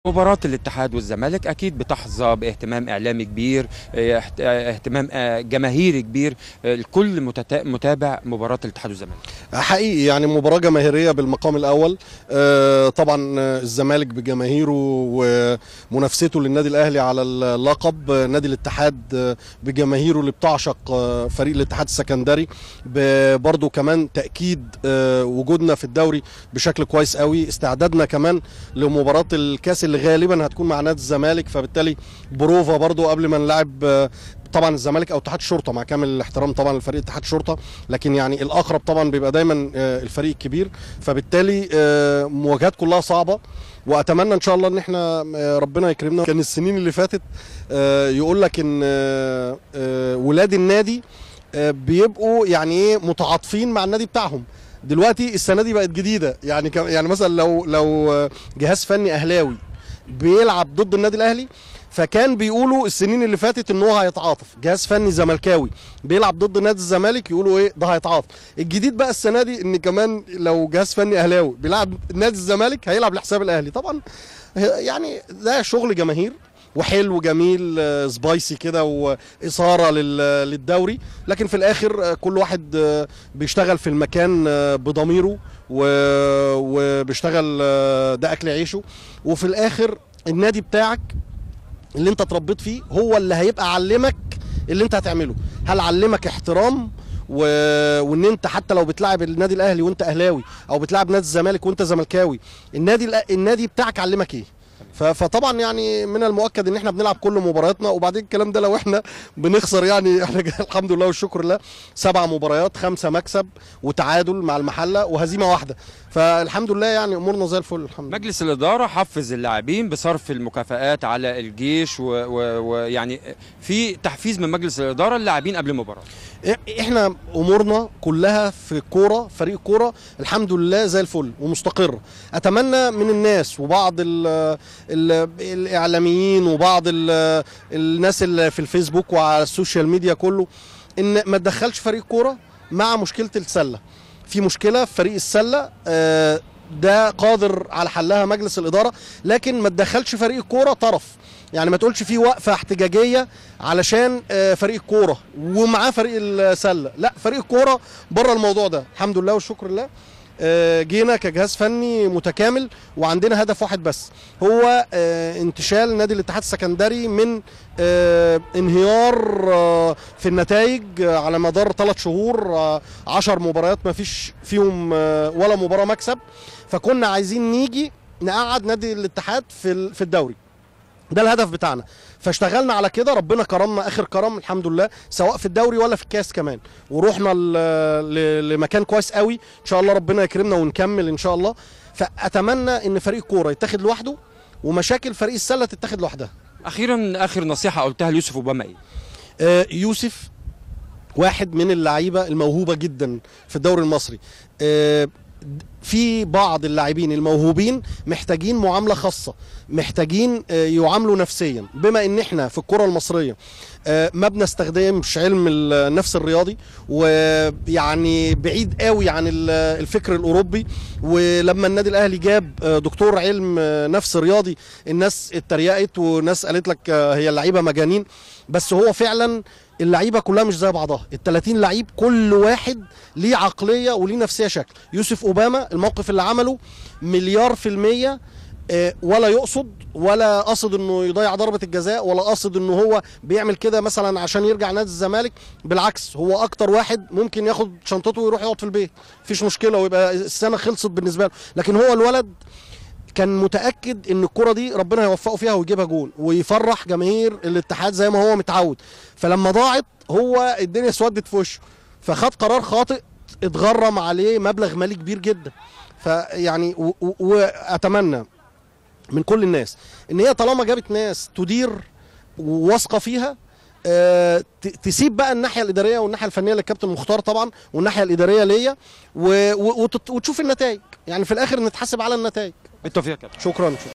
مباراة الاتحاد والزمالك أكيد بتحظى باهتمام إعلامي كبير اه، احت- اه، اهتمام اه، جماهيري كبير اه، الكل متتا- متابع مباراة الاتحاد والزمالك حقيقي يعني مباراة جماهيرية بالمقام الأول آه، طبعا آه، الزمالك بجماهيره ومنافسته للنادي الأهلي على اللقب آه، نادي الاتحاد آه، بجماهيره اللي بتعشق آه، فريق الاتحاد السكندري ب- برضو كمان تأكيد آه، وجودنا في الدوري بشكل كويس قوي استعدادنا كمان لمباراة الكاس اللي غالبا هتكون مع نادي الزمالك فبالتالي بروفا برضو قبل ما نلعب آه، طبعا الزمالك او اتحاد الشرطه مع كامل الاحترام طبعا لفريق اتحاد الشرطه لكن يعني الاقرب طبعا بيبقى دايما آه، الفريق الكبير فبالتالي آه، مواجهات كلها صعبه واتمنى ان شاء الله ان احنا آه، ربنا يكرمنا كان السنين اللي فاتت آه، يقول لك ان آه، آه، ولاد النادي آه، بيبقوا يعني ايه متعاطفين مع النادي بتاعهم دلوقتي السنه دي بقت جديده يعني كم- يعني مثلا لو لو آه، جهاز فني اهلاوي بيلعب ضد النادي الاهلي فكان بيقولوا السنين اللي فاتت ان هو هيتعاطف جهاز فني زملكاوي بيلعب ضد نادي الزمالك يقولوا ايه ده هيتعاطف الجديد بقى السنه دي ان كمان لو جهاز فني اهلاوي بيلعب نادي الزمالك هيلعب لحساب الاهلي طبعا يعني ده شغل جماهير وحلو جميل آه، سبايسي كده واثاره لل- للدوري لكن في الاخر آه، كل واحد آه، بيشتغل في المكان آه، بضميره و- وبيشتغل آه، ده اكل عيشه وفي الاخر النادي بتاعك اللي انت اتربيت فيه هو اللي هيبقى علمك اللي انت هتعمله هل علمك احترام و... وان انت حتى لو بتلعب النادي الاهلي وانت اهلاوي او بتلعب نادي الزمالك وانت زملكاوي النادي الأ- النادي بتاعك علمك ايه ف- فطبعا يعني من المؤكد ان احنا بنلعب كل مبارياتنا وبعدين الكلام ده لو احنا بنخسر يعني احنا الحمد لله والشكر لله سبع مباريات خمسه مكسب وتعادل مع المحله وهزيمه واحده فالحمد لله يعني امورنا زي الفل الحمد لله مجلس الإدارة حفز اللاعبين بصرف المكافآت على الجيش ويعني و... و... يعني في تحفيز من مجلس الإدارة للاعبين قبل المباراة إ- احنا امورنا كلها في كوره فريق كوره الحمد لله زي الفل ومستقره اتمنى من الناس وبعض ال ال الاعلاميين وبعض ال الناس اللي في الفيسبوك وعلى السوشيال ميديا كله ان ما تدخلش فريق كوره مع مشكله السله في مشكله في فريق السله آه، ده قادر على حلها مجلس الاداره لكن ما تدخلش فريق الكوره طرف يعني ما تقولش في وقفه احتجاجيه علشان آه، فريق الكوره ومعاه فريق السله لا فريق الكوره بره الموضوع ده الحمد لله والشكر لله آه، جينا كجهاز فني متكامل وعندنا هدف واحد بس هو آه، انتشال نادي الاتحاد السكندري من آه، انهيار آه، في النتائج آه، على مدار ثلاث شهور آه، عشر مباريات ما فيش فيهم آه، ولا مباراة مكسب فكنا عايزين نيجي نقعد نادي الاتحاد في ال- في الدوري ده الهدف بتاعنا فاشتغلنا على كده ربنا كرمنا اخر كرم الحمد لله سواء في الدوري ولا في الكاس كمان ورحنا ل- ل- لمكان كويس قوي ان شاء الله ربنا يكرمنا ونكمل ان شاء الله فاتمنى ان فريق كوره يتاخد لوحده ومشاكل فريق السله تتاخد لوحدها أخيرا آخر نصيحة قلتها ليوسف أوباما إيه؟ آه، يوسف واحد من اللعيبه الموهوبه جدا في الدوري المصري آه، في بعض اللاعبين الموهوبين محتاجين معامله خاصه محتاجين آه، يعاملوا نفسيا بما ان احنا في الكره المصريه آه، ما بنستخدمش علم النفس الرياضي ويعني بعيد قوي عن ال- الفكر الاوروبي ولما النادي الاهلي جاب آه، دكتور علم آه، نفس رياضي الناس اتريقت وناس قالت لك آه، هي اللعيبه مجانين بس هو فعلا اللعيبه كلها مش زي بعضها ال 30 لعيب كل واحد ليه عقليه وليه نفسيه شكل يوسف اوباما الموقف اللي عمله مليار في الميه آه، ولا يقصد ولا قصد انه يضيع ضربه الجزاء ولا قصد انه هو بيعمل كده مثلا عشان يرجع نادي الزمالك بالعكس هو اكتر واحد ممكن ياخد شنطته ويروح يقعد في البيت مفيش مشكله ويبقى السنه خلصت بالنسبه له لكن هو الولد كان متاكد ان الكره دي ربنا هيوفقه فيها ويجيبها جون ويفرح جماهير الاتحاد زي ما هو متعود فلما ضاعت هو الدنيا اسودت في وشه فخد قرار خاطئ اتغرم عليه مبلغ مالي كبير جدا فيعني و- و- واتمنى من كل الناس ان هي طالما جابت ناس تدير وواثقه فيها آه، ت- تسيب بقى الناحيه الاداريه والناحيه الفنيه للكابتن مختار طبعا والناحيه الاداريه ليا و- و- وتت- وتشوف النتائج يعني في الاخر نتحاسب على النتائج بالتوفيق يا كابتن شكرا شكرا